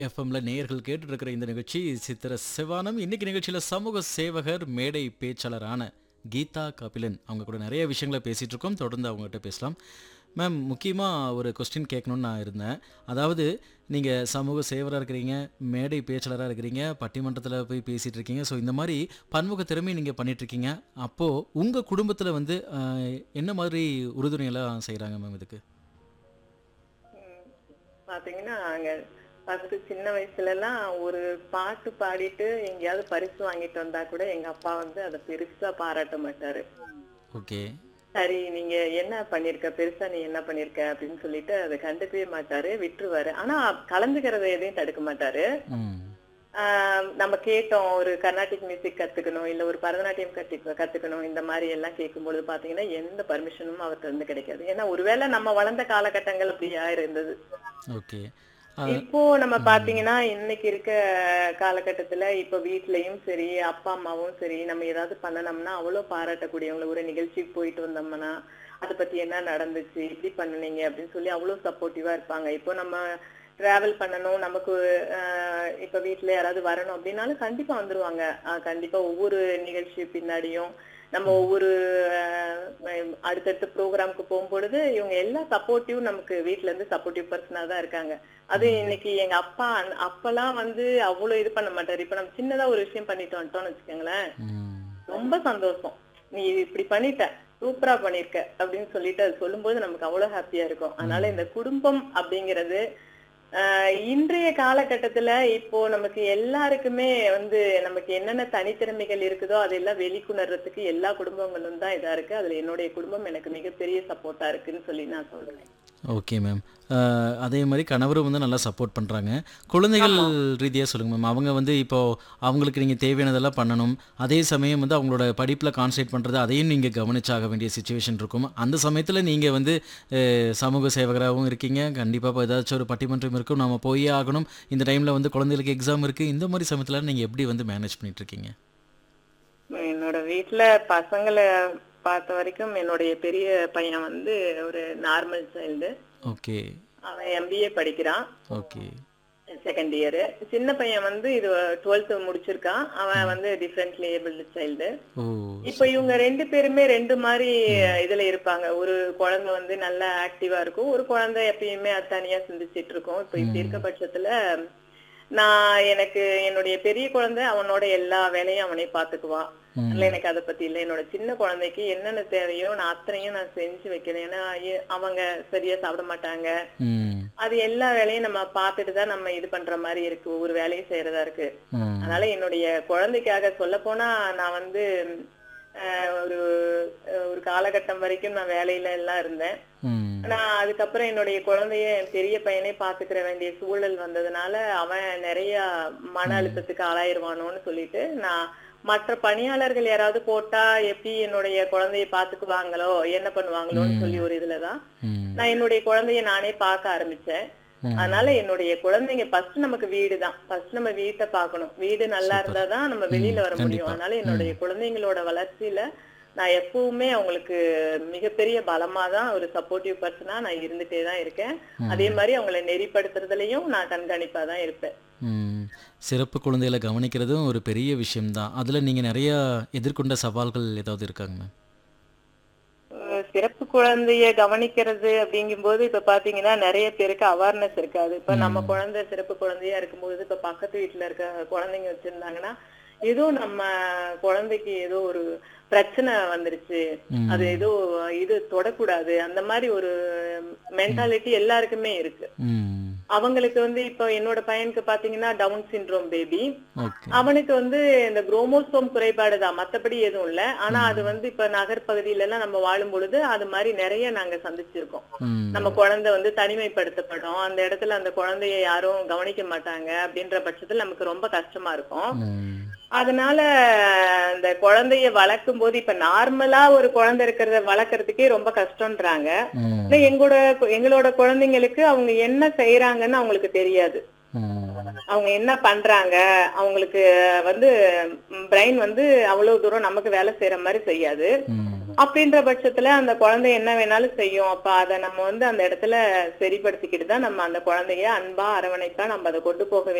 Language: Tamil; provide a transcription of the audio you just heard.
எஃப்எம்ல நேயர்கள் கேட்டுட்டு இருக்கிற இந்த நிகழ்ச்சி சித்திர சிவானம் இன்னைக்கு நிகழ்ச்சியில சமூக சேவகர் மேடை பேச்சாளரான கீதா கபிலன் அவங்க கூட நிறைய விஷயங்களை பேசிட்டு இருக்கோம் தொடர்ந்து அவங்ககிட்ட பேசலாம் மேம் முக்கியமாக ஒரு கொஸ்டின் கேட்கணும்னு நான் இருந்தேன் அதாவது நீங்கள் சமூக சேவராக இருக்கிறீங்க மேடை பேச்சாளராக இருக்கிறீங்க பட்டிமன்றத்தில் போய் பேசிகிட்டு இருக்கீங்க ஸோ இந்த மாதிரி பன்முக திறமை நீங்கள் பண்ணிகிட்ருக்கீங்க அப்போது உங்கள் குடும்பத்தில் வந்து ஆஹ், என்ன மாதிரி உறுதுணையெல்லாம் செய்கிறாங்க மேம் இதுக்கு ம். பாத்தீங்கன்னா அங்க ஃபர்ஸ்ட் சின்ன வயசுல எல்லாம் ஒரு பாட்டு பாடிட்டு எங்கேயாவது பரிசு வாங்கிட்டு வந்தா கூட எங்க அப்பா வந்து அதை பெருசா பாராட்ட மாட்டாரு ஓகே சரி நீங்க என்ன பண்ணிருக்க பெருசா நீ என்ன பண்ணிருக்க அப்படின்னு சொல்லிட்டு அதை கண்டுக்கவே மாட்டாரு விட்டுருவாரு ஆனா கலந்துக்கிறத எதையும் தடுக்க மாட்டாரு ம் ஆஹ் நம்ம கேட்டோம் ஒரு கர்நாடிக் மியூசிக் கத்துக்கணும் இல்ல ஒரு பரதநாட்டியம் கத்தி கத்துக்கணும் இந்த மாதிரி எல்லாம் கேட்கும்பொழுது பாத்தீங்கன்னா எந்த பர்மிஷனும் அவர்கிட்ட இருந்து கிடைக்காது ஏன்னா ஒருவேளை நம்ம வளர்ந்த காலகட்டங்கள் அப்படியா இருந்தது ஓகே இப்போ நம்ம பாத்தீங்கன்னா இன்னைக்கு இருக்க காலகட்டத்துல இப்ப வீட்லயும் சரி அப்பா அம்மாவும் சரி நம்ம ஏதாவது பண்ணனோம்னா அவ்வளவு பாராட்டக்கூடியவங்கள ஒரு நிகழ்ச்சிக்கு போயிட்டு வந்தோம்னா அதை பத்தி என்ன நடந்துச்சு இப்படி பண்ணுனீங்க அப்படின்னு சொல்லி அவ்வளவு சப்போர்ட்டிவா இருப்பாங்க இப்போ நம்ம டிராவல் பண்ணணும் நமக்கு ஆஹ், இப்ப வீட்ல யாராவது வரணும் அப்படின்னாலும் கண்டிப்பா வந்துருவாங்க ஆஹ், கண்டிப்பா ஒவ்வொரு நிகழ்ச்சி பின்னாடியும் நம்ம ஒவ்வொரு ஆஹ், அடுத்தடுத்த ப்ரோக்ராமுக்கு போகும்பொழுது இவங்க எல்லா சப்போர்ட்டிவும் நமக்கு வீட்ல இருந்து சப்போர்ட்டிவ் பர்சனா தான் இருக்காங்க அது இன்னைக்கு எங்க அப்பா அன்- அப்பெல்லாம் வந்து அவ்வளவு இது பண்ண மாட்டாரு இப்ப நம்ம சின்னதா ஒரு விஷயம் பண்ணிட்டு வந்துட்டோம்னு வச்சுக்கோங்களேன் ம் ரொம்ப சந்தோஷம் நீ இப்படி பண்ணிட்ட சூப்பரா பண்ணிருக்க அப்படின்னு சொல்லிட்டு அது சொல்லும்போது நமக்கு அவ்வளவு ஹாப்பியா இருக்கும் அதனால இந்த குடும்பம் அப்படிங்கிறது ஆஹ், இன்றைய காலகட்டத்துல இப்போ நமக்கு எல்லாருக்குமே வந்து நமக்கு என்னென்ன தனித்திறமைகள் இருக்குதோ அதெல்லாம் வெளிக்கொணர்றதுக்கு எல்லா குடும்பங்களும் தான் இதா இருக்கு அதுல என்னுடைய குடும்பம் எனக்கு மிகப்பெரிய சப்போர்ட்டா இருக்குன்னு சொல்லி நான் சொல்றேன் ஓகே மேம் அதே மாதிரி கணவரும் வந்து நல்லா சப்போர்ட் பண்ணுறாங்க குழந்தைகள் ரீதியாக சொல்லுங்கள் மேம் அவங்க வந்து இப்போது அவங்களுக்கு நீங்கள் தேவையானதெல்லாம் பண்ணணும் அதே சமயம் வந்து அவங்களோட படிப்பில் கான்சன்ட்ரேட் பண்ணுறது அதையும் நீங்கள் கவனிச்சாக வேண்டிய சுச்சுவேஷன் இருக்கும் அந்த சமயத்தில் நீங்கள் வந்து அஹ், சமூக சேவகராகவும் இருக்கீங்க கண்டிப்பாக இப்போ ஏதாச்சும் ஒரு பட்டிமன்றம் இருக்கும் நம்ம போயே ஆகணும் இந்த டைமில் வந்து குழந்தைகளுக்கு எக்ஸாம் இருக்குது இந்த மாதிரி சமயத்தில் நீங்கள் எப்படி வந்து மேனேஜ் பண்ணிட்டு இருக்கீங்க என்னோட வீட்ல பசங்களை பார்த்த வரைக்கும் என்னுடைய பெரிய பையன் வந்து ஒரு நார்மல் சைல்டு ஓகே அவன் எம்பிஏ படிக்கிறான் ஓகே செகண்ட் இயர் சின்ன பையன் வந்து இது டுவெல்த் முடிச்சிருக்கான் அவன் வந்து டிஃப்ரெண்ட்லி ஏபிள்டு சைல்டு ஓ இப்ப இவங்க ரெண்டு பேருமே ரெண்டு மாதிரி இதுல இருப்பாங்க ஒரு குழந்தை வந்து நல்லா ஆக்டிவா இருக்கும் ஒரு குழந்தை எப்பயுமே அது தனியா சிந்திச்சிட்டு இருக்கும் இப்ப இப்படி இருக்க பட்சத்துல நான் எனக்கு என்னுடைய பெரிய குழந்தை அவனோட எல்லா வேலையும் அவனே பாத்துக்குவான் அதனால எனக்கு அதை பத்தி இல்ல என்னோட சின்ன குழந்தைக்கு என்னென்ன தேவையோ நான் அத்தனையும் நான் செஞ்சு வைக்கிறேன் ஏன்னா ஏ- அவங்க சரியா சாப்பிட மாட்டாங்க ம் அது எல்லா வேலையும் நம்ம பார்த்துட்டு தான் நம்ம இது பண்ற மாதிரி இருக்கு ஒவ்வொரு வேலையும் செய்யறதா இருக்கு ம் அதனால என்னுடைய குழந்தைக்காக சொல்ல போனா நான் வந்து அஹ், ஒரு அஹ், ஒரு காலகட்டம் வரைக்கும் நான் வேலையில எல்லாம் இருந்தேன் ம் நான் அதுக்கப்புறம் என்னுடைய குழந்தைய என் பெரிய பையனே பாத்துக்கிற வேண்டிய சூழல் வந்ததுனால அவன் நிறைய மன அழுத்தத்துக்கு ஆளாயிருவானோன்னு சொல்லிட்டு நான் மற்ற பணியாளர்கள் யாராவது போட்டா எப்படி என்னுடைய குழந்தைய பாத்துக்குவாங்களோ என்ன பண்ணுவாங்களோன்னு சொல்லி ஒரு இதுலதான் ம் நான் என்னுடைய குழந்தைய நானே பார்க்க ஆரம்பிச்சேன் அதனால என்னுடைய குழந்தைங்க ஃபர்ஸ்ட் நமக்கு வீடு தான் ஃபர்ஸ்ட் நம்ம வீட்டை பார்க்கணும் வீடு நல்லா இருந்தாதான் நம்ம வெளியில வர முடியும் அதனால என்னுடைய குழந்தைங்களோட வளர்ச்சியில நான் எப்பவுமே அவங்களுக்கு மிகப்பெரிய பலமா தான் ஒரு சப்போர்ட்டிவ் பர்சனா நான் இருந்துட்டே தான் இருக்கேன் அதே மாதிரி அவங்களை நெறிப்படுத்துறதுலயும் நான் கண்காணிப்பா தான் இருப்பேன் ம். சிறப்பு குழந்தைகளை கவனிக்கிறதும் ஒரு பெரிய விஷயம்தான் அதில் நீங்கள் நிறையா எதிர்கொண்ட சவால்கள் ஏதாவது இருக்காங்க மேம் அஹ் சிறப்பு குழந்தைய கவனிக்கிறது அப்படிங்கும்போது இப்ப பாத்தீங்கன்னா நிறைய பேருக்கு அவேர்னஸ் இருக்காது இப்ப நம்ம குழந்தை சிறப்பு குழந்தையா இருக்கும்போது இப்ப பக்கத்து வீட்டுல இருக்க குழந்தைங்க வச்சிருந்தாங்கன்னா ஏதோ நம்ம குழந்தைக்கு ஏதோ ஒரு பிரச்சனை வந்துருச்சு அது ஏதோ இது தொடக்கூடாது அந்த மாதிரி ஒரு மென்டாலிட்டி எல்லாருக்குமே இருக்கு ம் அவங்களுக்கு வந்து இப்ப என்னோட பையனுக்கு பாத்தீங்கன்னா டவுன் சிண்ட்ரோம் பேபி ஓகே அவனுக்கு வந்து இந்த குரோமோசோம் குறைபாடு தான் மத்தபடி எதுவும் இல்ல ஆனா அது வந்து இப்ப நகர்பகுதியில எல்லாம் நம்ம வாழும் பொழுது அது மாதிரி நிறைய நாங்க சந்திச்சிருக்கோம் ம் நம்ம குழந்தை வந்து தனிமைப்படுத்தப்படும் அந்த இடத்துல அந்த குழந்தைய யாரும் கவனிக்க மாட்டாங்க அப்படின்ற பட்சத்துல நமக்கு ரொம்ப கஷ்டமா இருக்கும் ம் அதனால இந்த குழந்தைய வளர்க்கும் போது இப்ப நார்மலா ஒரு குழந்தை இருக்கிறத வளர்க்கறதுக்கே ரொம்ப கஷ்டம்ன்றாங்க ம் ஆனா எங்களோட எங்களோட குழந்தைங்களுக்கு அவங்க என்ன செய்யறாங்கன்னு அவங்களுக்கு தெரியாது ம் அவங்க என்ன பண்றாங்க அவங்களுக்கு வந்து பிரெயின் வந்து அவ்வளவு தூரம் நமக்கு வேலை செய்யற மாதிரி செய்யாது ம் அப்படின்ற பட்சத்துல அந்த குழந்தை என்ன வேணாலும் செய்யும் அப்ப அதை நம்ம வந்து அந்த இடத்துல சரிப்படுத்திக்கிட்டு தான் நம்ம அந்த குழந்தைய அன்பா அரவணைப்பா நம்ம அதை கொண்டு போக